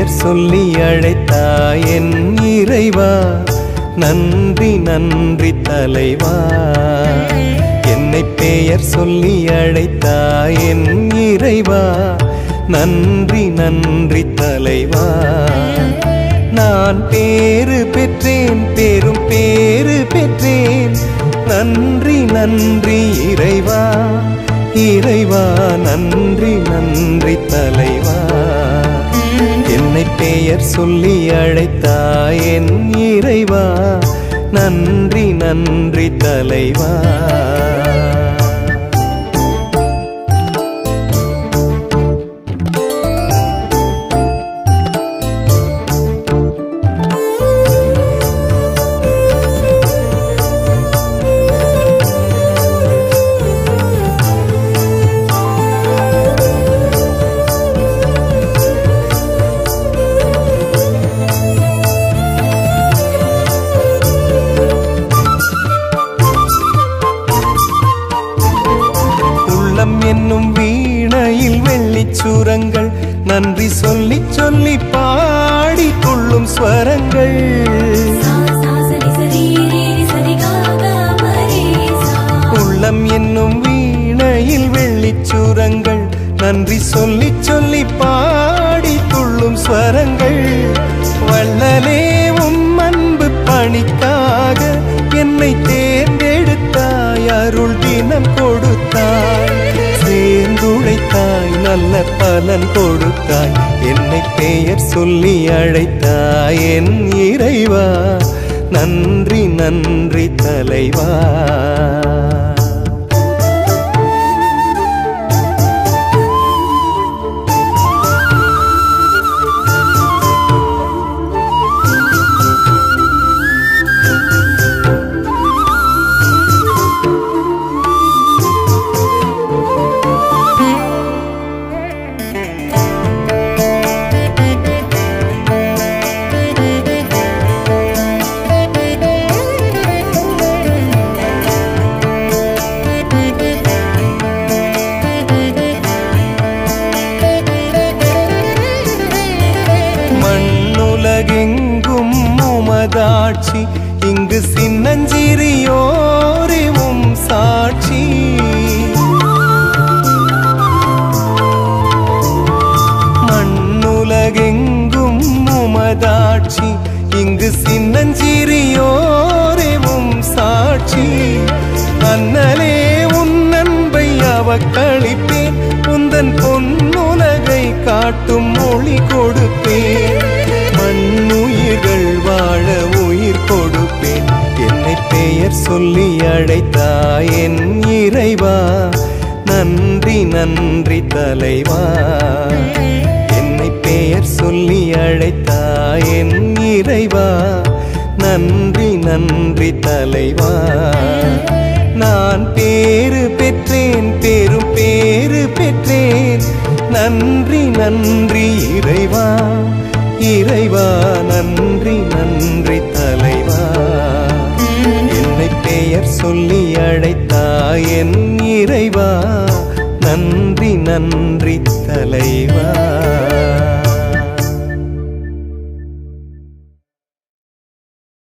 பெயர் சொல்லி அழைத்தாய் என் இறைவா நன்றி நன்றி தலைவா என்னை பெயர் சொல்லி அழைத்தாய் என் இறைவா நன்றி நன்றி தலைவா நான் பேறு பெற்றேன் பெரும் பேறு பெற்றேன் நன்றி நன்றி இறைவா இறைவா நன்றி நன்றி தலைவா என்னை பெயர் சொல்லி அழைத்தாய் என் இறைவா நன்றி நன்றி தலைவா உள்ளம் என்னும் வீணையில் வெள்ளிச் சுரங்கள் நன்றி சொல்லி சொல்லி பாடி கொள்ளும் ஸ்வரங்கள் சா சா சரி சரி ரே ரி சரி கா கா மரே சா உள்ளம் என்னும் வீணையில் வெள்ளிச் சுரங்கள் நன்றி சொல்லி சொல்லி பாடி துள்ளும் ஸ்வரங்கள் வள்ளலே உம் அன்பு பணிக்காக என்னை தேர்ந்தெடுத்தாய் அருள் தினம் கொடுத்தாய் சேர்ந்துழைத்தாய் நல்ல பலன் கொடுத்தாய் என்னை பெயர் சொல்லி அழைத்தாய் என் இறைவா நன்றி நன்றி தலைவா மண்ணுலகெங்கும் உமதாட்சி இங்கு சின்னஞ்சிறியோரே உம் சாட்சி மண்ணுலகெங்கும் உமதாட்சி இங்கு சின்னஞ்சிறியோரே உம் சாட்சி அண்ணலே உன் அன்பை அவக்களிப்பேன் உந்தன் பொன்னுலகை காட்டும் மொழி கொடுப்பேன் மண்ணுயிர்கள் வாழ உயிர் கொடுப்பேன் என்னை பெயர் சொல்லி அழைத்தாய் என் இறைவா நன்றி நன்றி தலைவா என்னை பெயர் சொல்லி அழைத்தாய் என் இறைவா நன்றி நன்றி தலைவா நான் பேறு பெற்றேன் பெரும் பேறு பெற்றேன் நன்றி நன்றி இறைவா இறைவா நன்றி நன்றி தலைவா என்னை பெயர் சொல்லி அழைத்தாய் என் இறைவா நன்றி நன்றி தலைவா